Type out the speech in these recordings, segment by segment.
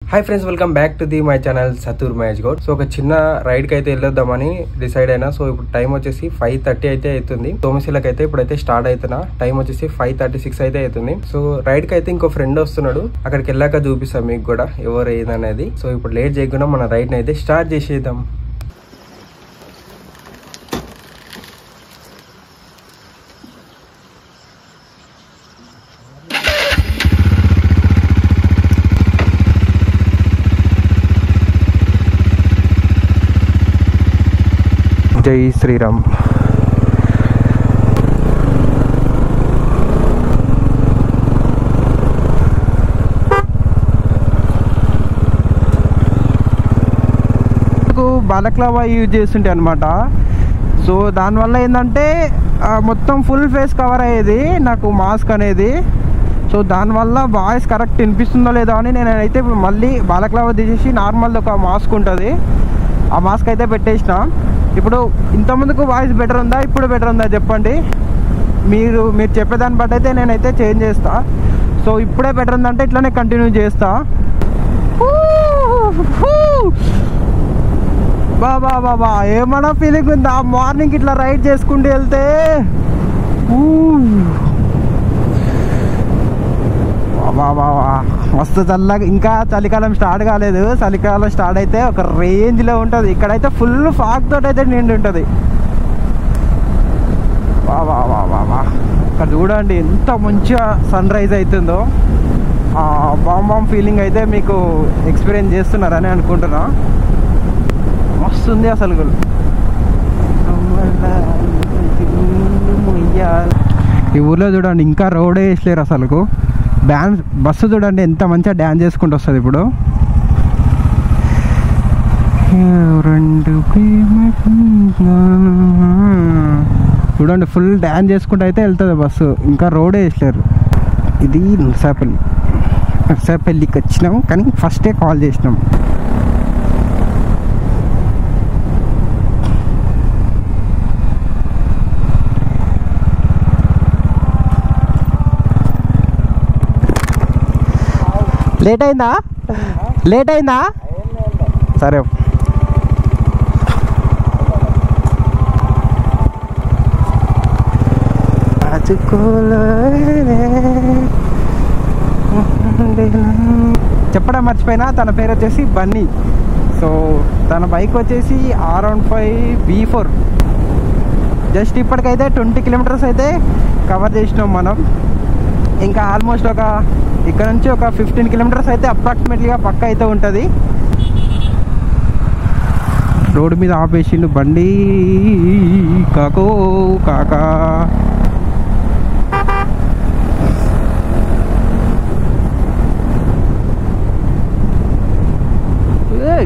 Hi friends welcome back to the my channel సతూర్ Mahesh Goud so ఒక చిన్న రైడ్ కి అయితే వెళ్ళొద్దామని డిసైడ్ అయినా సో ఇప్పుడు టైం వచ్చేసి ఫైవ్ థర్టీ అయితే అవుతుంది తోమశీలకు అయితే ఇప్పుడైతే స్టార్ట్ అవుతున్నా టైం వచ్చేసి ఫైవ్ థర్టీ సిక్స్ అయితే అవుతుంది సో రైడ్ కి అయితే ఇంకో ఫ్రెండ్ వస్తున్నాడు అక్కడికి వెళ్ళాక చూపిస్తాం మీకు కూడా ఎవరు ఏదనేది సో ఇప్పుడు లేట్ చేయకుండా మన రైడ్ ని అయితే స్టార్ట్ చేసేద్దాం జై శ్రీరామ్ బాలక్లావా యూజ్ చేస్తుంటే అనమాట సో దానివల్ల ఏంటంటే ఆ, మొత్తం ఫుల్ ఫేస్ కవర్ అయ్యేది నాకు మాస్క్ అనేది సో దానివల్ల వాయిస్ కరెక్ట్ వినిపిస్తుందో లేదో అని నేను అయితే ఇప్పుడు మళ్ళీ బాలక్లావా తీసేసి నార్మల్ ఒక మాస్క్ ఉంటుంది ఆ మాస్క్ అయితే పెట్టేసిన ఇప్పుడు ఇంతకుముందుకు వాయిస్ బెటర్ ఉందా ఇప్పుడు బెటర్ ఉందా చెప్పండి మీరు మీరు చెప్పేదాన్ని బట్టి అయితే నేనైతే చేంజ్ చేస్తా సో ఇప్పుడే బెటర్ ఉందంటే ఇట్లానే కంటిన్యూ చేస్తా బా బా బా బా ఏమన్నా ఫీలింగ్ ఉందా మార్నింగ్ ఇట్లా రైడ్ చేసుకుంటూ వెళ్తే ఊ. వా వా వా మస్తు చల్లగా ఇంకా చలికాలం స్టార్ట్ కాలేదు చలికాలం స్టార్ట్ అయితే ఒక రేంజ్లో ఉంటుంది ఇక్కడైతే ఫుల్ ఫాగ్ తోటి అయితే నిండి ఉంటుంది వా వా వా వా వా ఇక్కడ చూడండి ఎంత మంచిగా సన్ రైజ్ అవుతుందో ఆ బామ్ బామ్ ఫీలింగ్ అయితే మీకు ఎక్స్పీరియన్స్ చేస్తున్నారని అనుకుంటున్నా మస్తుంది అసలు ఈ ఊర్లో చూడండి ఇంకా రోడే వేసలేరు అసలు డ్యాన్స్ బస్సు చూడండి ఎంత మంచిగా డ్యాన్స్ చేసుకుంటూ వస్తుంది ఇప్పుడు రెండు చూడండి ఫుల్ డ్యాన్స్ చేసుకుంటూ అయితే వెళ్తుంది బస్సు ఇంకా రోడే వేసలేరు ఇది నర్సాపల్లి నర్సాపల్లికి వచ్చినాం కానీ ఫస్టే కాల్ చేసినాం లేట్ అయిందా లేట్ అయిందా సరే చెప్పడం మర్చిపోయినా తన పేరు వచ్చేసి బన్నీ సో తన బైక్ వచ్చేసి R one five B four just ఇప్పటికైతే ట్వంటీ కిలోమీటర్స్ అయితే కవర్ చేసినాం మనం ఇంకా ఆల్మోస్ట్ ఒక ఇక్కడ నుంచి ఒక ఫిఫ్టీన్ కిలోమీటర్స్ అయితే అప్రాక్సిమేట్లీగా పక్క అయితే ఉంటుంది రోడ్డు మీద ఆపేసిండు బండి కాకో కాకా ఏయ్.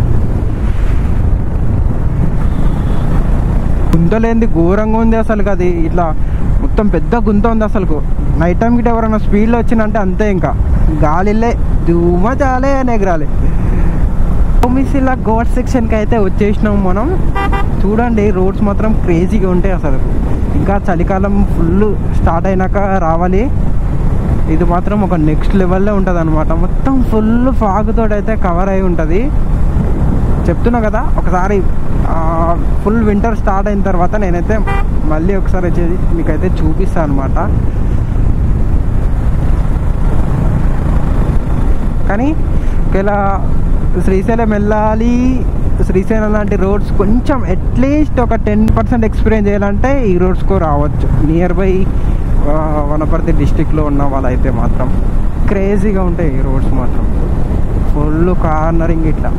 గుంతలేంది ఘోరంగా ఉంది అసలు అది ఇట్లా మొత్తం పెద్ద గుంత ఉంది అసలు నైట్ టైం గిట్ట ఎవరైనా స్పీడ్లో వచ్చినంటే అంతే ఇంకా గాలిలే ధూమ చాలే అని ఎగరాలి ఇలా గోడ్ సెక్షన్కి అయితే వచ్చేసినాం మనం చూడండి రోడ్స్ మాత్రం క్రేజీగా ఉంటాయి అసలు ఇంకా చలికాలం ఫుల్ స్టార్ట్ అయినాక రావాలి ఇది మాత్రం ఒక నెక్స్ట్ లెవెల్లో ఉంటుంది అనమాట మొత్తం ఫుల్ ఫాగ్తో అయితే కవర్ అయి ఉంటుంది చెప్తున్నా కదా ఒకసారి ఫుల్ వింటర్ స్టార్ట్ అయిన తర్వాత నేనైతే మళ్ళీ ఒకసారి వచ్చేసి మీకైతే చూపిస్తాను అనమాట కానీ ఒకవేళ శ్రీశైలం వెళ్ళాలి శ్రీశైలం లాంటి రోడ్స్ కొంచెం అట్లీస్ట్ ఒక టెన్ పర్సెంట్ ఎక్స్పీరియన్స్ చేయాలంటే ఈ రోడ్స్కు రావచ్చు నియర్ బై వనపర్తి డిస్టిక్లో ఉన్న వాళ్ళైతే మాత్రం క్రేజీగా ఉంటాయి ఈ రోడ్స్ మాత్రం ఫుల్ కార్నరింగ్ ఇట్లా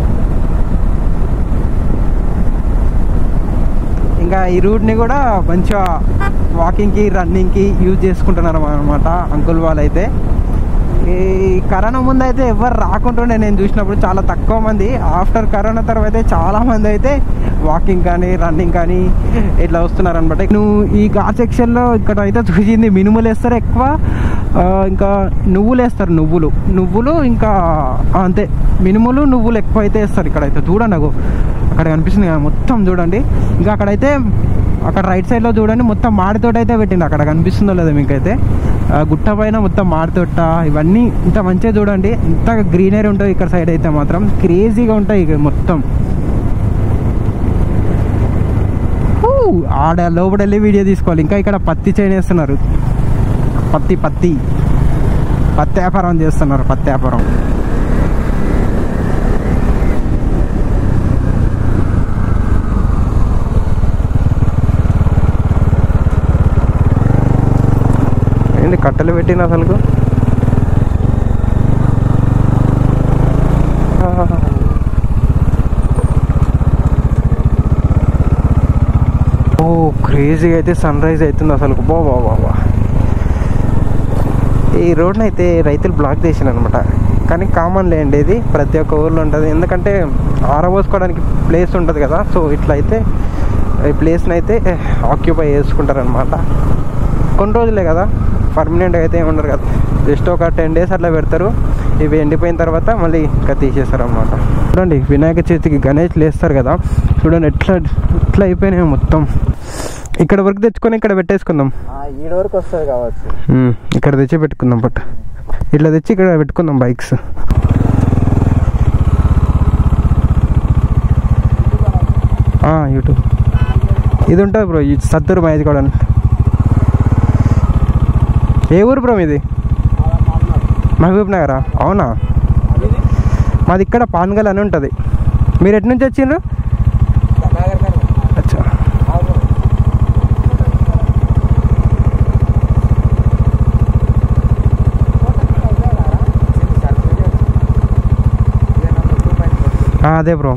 ఇంకా ఈ రూట్ని కూడా మంచిగా వాకింగ్కి రన్నింగ్కి యూజ్ చేసుకుంటున్నారు అనమాట అంకుల్ వాళ్ళైతే ఈ కరోనా ముందు అయితే ఎవరు రాకుంటుండే నేను చూసినప్పుడు చాలా తక్కువ మంది ఆఫ్టర్ కరోనా తర్వాత అయితే చాలా మంది అయితే వాకింగ్ కానీ రన్నింగ్ కానీ ఇట్లా వస్తున్నారు అనమాట నువ్వు ఈ గా సెక్షన్లో ఇక్కడ అయితే చూసింది మినుములు వేస్తారు ఎక్కువ ఆ, ఇంకా నువ్వులు వేస్తారు నువ్వులు నువ్వులు ఇంకా ఆ, అంతే మినుములు నువ్వులు ఎక్కువ అయితే వేస్తారు ఇక్కడైతే చూడండి అగో అక్కడ కనిపిస్తుంది కదా మొత్తం చూడండి ఇంకా అక్కడైతే అక్కడ రైట్ సైడ్లో చూడండి మొత్తం మాడితోటి అయితే పెట్టింది అక్కడ కనిపిస్తుందో లేదో మీకైతే ఆ గుట్ట పైన మొత్తం మారుతొట్ట ఇవన్నీ ఇంత మంచిగా చూడండి ఇంత గ్రీనరీ ఉంటుంది ఇక్కడ సైడ్ అయితే మాత్రం క్రేజీగా ఉంటాయి ఇక మొత్తం ఊ, ఆడ లోపల వెళ్ళి వీడియో తీసుకోవాలి ఇంకా ఇక్కడ పత్తి చేను వేస్తున్నారు పత్తి పత్తి పత్తి వ్యాపారం చేస్తున్నారు పత్తి వ్యాపారం ఏంటి కట్టెలు పెట్టిన అసలు ఓ క్రేజీ అయితే సన్ రైజ్ అవుతుంది అసలు బా బా బా బా ఈ రోడ్ని అయితే రైతులు బ్లాక్ చేసిన అనమాట కానీ కామన్ లేండి ఇది ప్రతి ఒక్క ఊర్లో ఉంటుంది ఎందుకంటే ఆరబోసుకోవడానికి ప్లేస్ ఉంటుంది కదా సో ఇట్లా అయితే ఈ ప్లేస్ని అయితే ఆక్యుపై చేసుకుంటారనమాట కొన్ని రోజులే కదా పర్మనెంట్గా అయితే ఏమి ఉండరు కదా జస్ట్ ఒక టెన్ డేస్ అట్లా పెడతారు ఇవి ఎండిపోయిన తర్వాత మళ్ళీ ఇంకా తీసేస్తారు అనమాట చూడండి వినాయక చవితికి గణేష్ లేస్తారు కదా చూడండి ఎట్లా ఎట్లా అయిపోయినాయి మొత్తం ఇక్కడ వరకు తెచ్చుకొని ఇక్కడ పెట్టేసుకుందాం ఈడ వరకు వస్తుంది కావచ్చు ఉమ్, ఇక్కడ తెచ్చి పెట్టుకుందాం బట్ ఇట్లా తెచ్చి ఇక్కడ పెట్టుకుందాం బైక్స్ యూట్యూబ్ ఇది ఉంటుంది బ్రో ఈ సత్తూరు మహేష్ కూడా ఏ ఊరు బ్రో ఇది మహబూబ్ నగరా అవునా మాది ఇక్కడ పాన్గల్ అని ఉంటుంది మీరు ఎటు నుంచి వచ్చిండ్రు అచ్చా ఆ, అదే బ్రో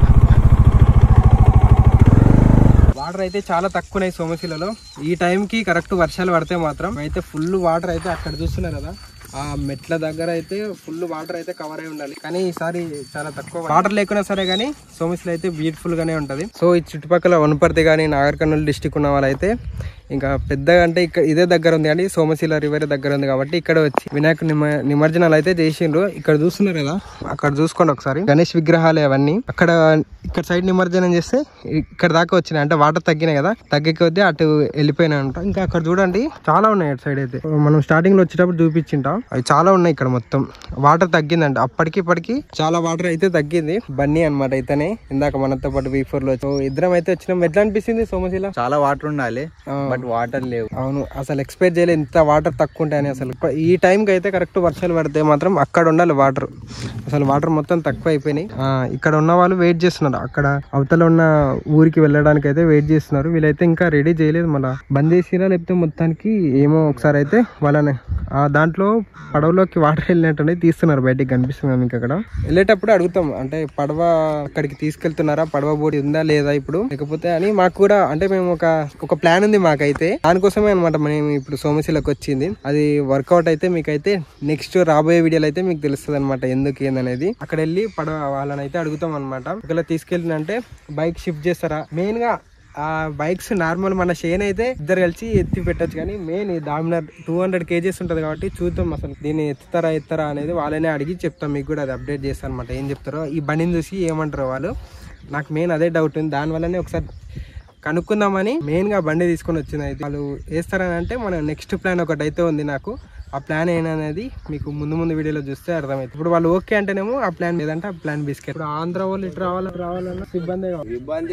వాటర్ అయితే చాలా తక్కువనాయి సోమశిలలో ఈ టైంకి కరెక్ట్ వర్షాలు పడితే మాత్రం అయితే ఫుల్ వాటర్ అయితే అక్కడ చూస్తున్నారు కదా ఆ మెట్ల దగ్గర అయితే ఫుల్ వాటర్ అయితే కవర్ అయి ఉండాలి కానీ ఈసారి చాలా తక్కువ వాటర్ లేకున్నా సరే కానీ సోమశిల అయితే బ్యూటిఫుల్ గానే ఉంటది సో ఈ చుట్టుపక్కల వనపర్తి కానీ నాగర్ కర్నూలు డిస్టిక్ ఉన్న వాళ్ళైతే ఇంకా పెద్దగా అంటే ఇక్కడ ఇదే దగ్గర ఉంది కానీ సోమశిల రివర్ దగ్గర ఉంది కాబట్టి ఇక్కడ వచ్చి వినాయక నిమ నిమజ్జనాలు అయితే చేసిండ్రు ఇక్కడ చూస్తున్నారు కదా అక్కడ చూసుకోండి ఒకసారి గణేష్ విగ్రహాలు అవన్నీ అక్కడ ఇక్కడ సైడ్ నిమజ్జనం చేస్తే ఇక్కడ దాకా వచ్చినాయి అంటే వాటర్ తగ్గినాయి కదా తగ్గి కొద్దీ అటు వెళ్ళిపోయినాయి అంట ఇంకా అక్కడ చూడండి చాలా ఉన్నాయి అటు సైడ్ అయితే మనం స్టార్టింగ్ లో వచ్చేటప్పుడు చూపించింటాం అవి చాలా ఉన్నాయి ఇక్కడ మొత్తం వాటర్ తగ్గిందంట అప్పటికి ఇప్పటికి చాలా వాటర్ అయితే తగ్గింది బన్నీ అనమాట అయితేనే ఇందాక మనతో పాటు బీ ఫోర్ లో సో ఇద్దరం అయితే వచ్చినాం ఎట్లా అనిపిస్తుంది సోమశిల చాలా వాటర్ ఉండాలి ఆ. బట్ వాటర్ లేవు అవును అసలు ఎక్స్పెక్ట్ చేయలేదు ఇంత వాటర్ తక్కువ ఉంటాయని అసలు ఇప్ప- ఈ టైంకి అయితే కరెక్ట్ వర్షాలు పడితే మాత్రం అక్కడ ఉండాలి వాటర్ అసలు వాటర్ మొత్తం తక్కువ అయిపోయినాయి ఆ, ఇక్కడ ఉన్న వాళ్ళు వెయిట్ చేస్తున్నారు అక్కడ అవతల ఉన్న ఊరికి వెళ్ళడానికి అయితే వెయిట్ చేస్తున్నారు వీళ్ళైతే ఇంకా రెడీ చేయలేదు మళ్ళీ బంద్ చేసిరా లేకపోతే మొత్తానికి ఏమో ఒకసారి అయితే వాళ్ళని ఆ దాంట్లో పడవలోకి వాటర్ వెళ్ళినట్టు తీస్తున్నారు బయటికి కనిపిస్తుంది మీకు అక్కడ వెళ్ళేటప్పుడు అడుగుతాం అంటే పడవ అక్కడికి తీసుకెళ్తున్నారా పడవ బోడి ఉందా లేదా ఇప్పుడు లేకపోతే అని మాకు కూడా అంటే మేము ఒక ఒక ప్లాన్ ఉంది మాకైతే దానికోసమే అనమాట మేము ఇప్పుడు సోమశిలకు వచ్చింది అది వర్కౌట్ అయితే మీకైతే నెక్స్ట్ రాబోయే వీడియోలో అయితే మీకు తెలుస్తుంది అనమాట ఎందుకు ఏందనేది అక్కడ వెళ్ళి పడవ వాళ్ళని అయితే అడుగుతాం అనమాట ఒకవేళ తీసుకెళ్ళినంటే బైక్ షిఫ్ట్ చేస్తారా మెయిన్ గా ఆ బైక్స్ నార్మల్ మన షేన్ అయితే ఇద్దరు కలిసి ఎత్తి పెట్టొచ్చు కానీ main Dominar two hundred kgs ఉంటుంది కాబట్టి చూద్దాం అసలు దీన్ని ఎత్తుతారా ఎత్తారా అనేది వాళ్ళనే అడిగి చెప్తాం మీకు కూడా అది అప్డేట్ చేస్తాను అనమాట ఏం చెప్తారో ఈ బండిని చూసి ఏమంటారో వాళ్ళు నాకు మెయిన్ అదే డౌట్ ఉంది దానివల్లనే ఒకసారి కనుక్కుందామని మెయిన్గా బండి తీసుకొని వచ్చింది అయితే వాళ్ళు వేస్తారని అంటే మన నెక్స్ట్ ప్లాన్ ఒకటి అయితే ఉంది నాకు ఆ ప్లాన్ ఏంటనేది మీకు ముందు ముందు వీడియోలో చూస్తే అర్థమైంది ఇప్పుడు వాళ్ళు ఓకే అంటేనేమో ఆ ప్లాన్ లేదంటే ఆ ప్లాన్ బిస్కెట్ ఇప్పుడు ఆంధ్ర వాళ్ళు ఇటు రావాలి రావాలన్నా ఇబ్బంది ఇబ్బంది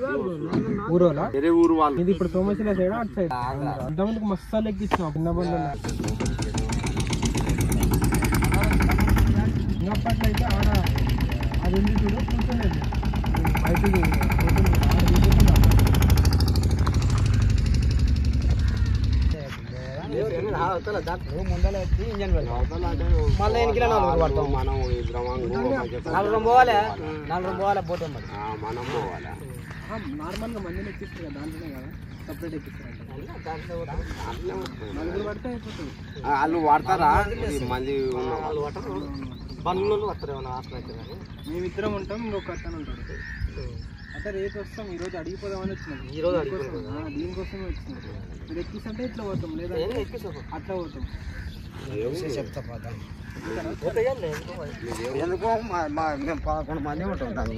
ఊరోలా వేరే ఊరు వాళ్ళు ఇది ఇప్పుడు సోమశిల సైడ్ అటు సైడ్ అంతమందికి మస్తు ఎక్కించాం చిన్న బండ్లు ఉన్నాయి. చిన్నప్పట్లో అయితే ఆడ అది ఉంది చూడు కూర్చోలేదు బయటికి పోతుంది, ఆడ కూర్చుంటుంది అక్కడ. మళ్ళీ ఎనికిలా నలుగురు పడతాం మనం నలుగురు పోవాలి నలుగురు పోవాలి పోతాం మరి మనం పోవాలి ఆ, నార్మల్గా మందిని ఎక్కిస్తారు కదా దాంట్లోనే కదా సపరేట్ ఎక్కిస్తారు నలుగురు పడితే అయిపోతుంది వాళ్ళు వాడతారా మంది బండ్లు వస్తారు మేమిద్దరం ఉంటాం ఇంకొక అతను ఉంటాడు అంటే రేపు వస్తాం ఈ రోజు అడిగిపోదామని వచ్చినాం ఈ రోజు దీనికోసం- ఆ, దీనికోసమే వచ్చినాం మీరు ఎక్కిస్తుంటే ఇట్లా పోతాం లేదా అట్లా పోతాం చెప్తా ఎందుకో మా- మా- మేము పదకొండు మంది ఉంటాం దాన్ని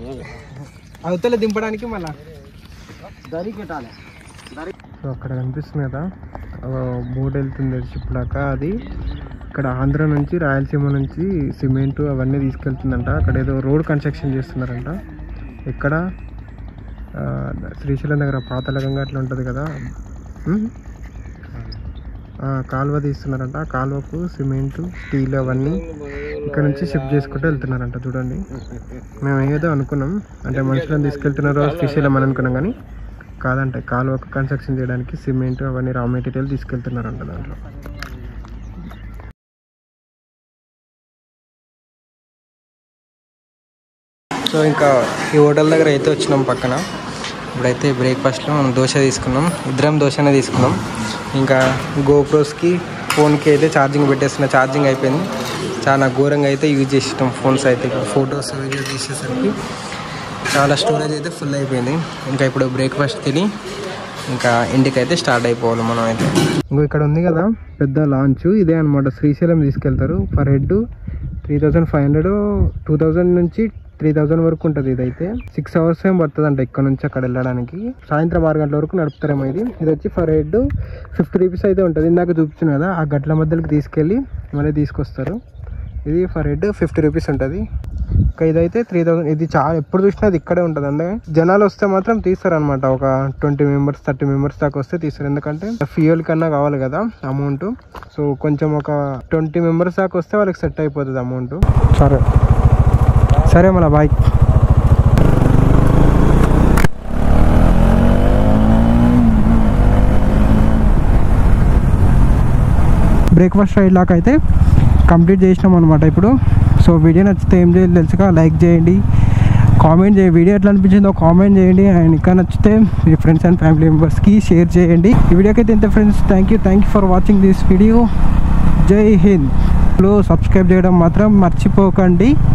అవతల దింపడానికి మళ్ళా దరి పెట్టాలి సో అక్కడ కనిపిస్తుంది కదా బోట్ వెళ్తుంది షిప్ దాకా అది ఇక్కడ ఆంధ్ర నుంచి రాయలసీమ నుంచి సిమెంట్ అవన్నీ తీసుకెళ్తుందంట అక్కడ ఏదో రోడ్ కన్స్ట్రక్షన్ చేస్తున్నారంట ఇక్కడ ఆ, శ్రీశైలం దగ్గర పాతలగంగా అట్లా ఉంటుంది కదా ఉమ్. ఆ, కాలువ తీస్తున్నారంట ఆ కాలువకు సిమెంట్ స్టీల్ అవన్నీ ఇక్కడ నుంచి షిఫ్ట్ చేసుకుంటూ వెళ్తున్నారంట చూడండి మేము ఏదో అనుకున్నాం అంటే మనుషులను తీసుకెళ్తున్నారు శ్రీశైలం అని అనుకున్నాం కానీ కాదంట కాలువకు కన్స్ట్రక్షన్ చేయడానికి సిమెంట్ అవన్నీ రా మెటీరియల్ తీసుకెళ్తున్నారంట దాంట్లో సో ఇంకా ఈ హోటల్ దగ్గర అయితే వచ్చినాం పక్కన ఇప్పుడైతే బ్రేక్ఫాస్ట్లో మనం దోశ తీసుకున్నాం ఇద్దరం దోశనే తీసుకున్నాం ఇంకా గోప్రోస్కి ఫోన్కి అయితే ఛార్జింగ్ పెట్టేస్తున్న ఛార్జింగ్ అయిపోయింది చాలా ఘోరంగా అయితే యూజ్ చేసినాం ఫోన్స్ అయితే ఫొటోస్ వీడియోస్ తీసేసరికి చాలా స్టోరేజ్ అయితే ఫుల్ అయిపోయింది ఇంకా ఇప్పుడు బ్రేక్ఫాస్ట్ తిని ఇంకా ఇంటికి అయితే స్టార్ట్ అయిపోవాలి మనం అయితే ఇంకో ఇక్కడ ఉంది కదా పెద్ద లాంచ్ ఇదే అనమాట శ్రీశైలం తీసుకెళ్తారు per head three thousand five hundred two thousand నుంచి త్రీ థౌజండ్ వరకు ఉంటుంది ఇదైతే సిక్స్ అవర్స్ ఏం పడుతుంది అంట ఇక్కడ నుంచి అక్కడ వెళ్ళడానికి సాయంత్రం ఆరు గంటల వరకు నడుపుతారేమో ఇది ఇది వచ్చి ఫర్ హెడ్ ఫిఫ్టీ రూపీస్ అయితే ఉంటుంది ఇందాక చూపించిన కదా ఆ గట్ల మధ్యలోకి తీసుకెళ్ళి మళ్ళీ తీసుకొస్తారు ఇది ఫర్ హెడ్ ఫిఫ్టీ రూపీస్ ఉంటుంది ఇంకా ఇదైతే త్రీ థౌసండ్ ఇది చాలా ఎప్పుడు చూసినా అది ఇక్కడే ఉంటుంది అందుకే జనాలు వస్తే మాత్రం తీస్తారు అనమాట ఒక ట్వంటీ మెంబర్స్ థర్టీ మెంబర్స్ దాకా వస్తే తీస్తారు ఎందుకంటే ఫ్యూయల్ కన్నా కావాలి కదా అమౌంట్ సో కొంచెం ఒక ట్వంటీ మెంబర్స్ దాకా వస్తే వాళ్ళకి సెట్ అయిపోతుంది అమౌంట్ సరే సరే మళ్ళీ బాయ్ బ్రేక్ఫాస్ట్ రైడ్ లాగా అయితే కంప్లీట్ చేసినాం అనమాట ఇప్పుడు సో వీడియో నచ్చితే ఏం చేయాలి తెలుసుగా లైక్ చేయండి కామెంట్ చేయండి వీడియో ఎట్లా అనిపించిందో కామెంట్ చేయండి అండ్ ఇంకా నచ్చితే మీ ఫ్రెండ్స్ అండ్ ఫ్యామిలీ మెంబర్స్కి షేర్ చేయండి ఈ వీడియోకి అయితే ఇంత friends thank you thank you for watching this video Jai Hind లో సబ్స్క్రైబ్ చేయడం మాత్రం మర్చిపోకండి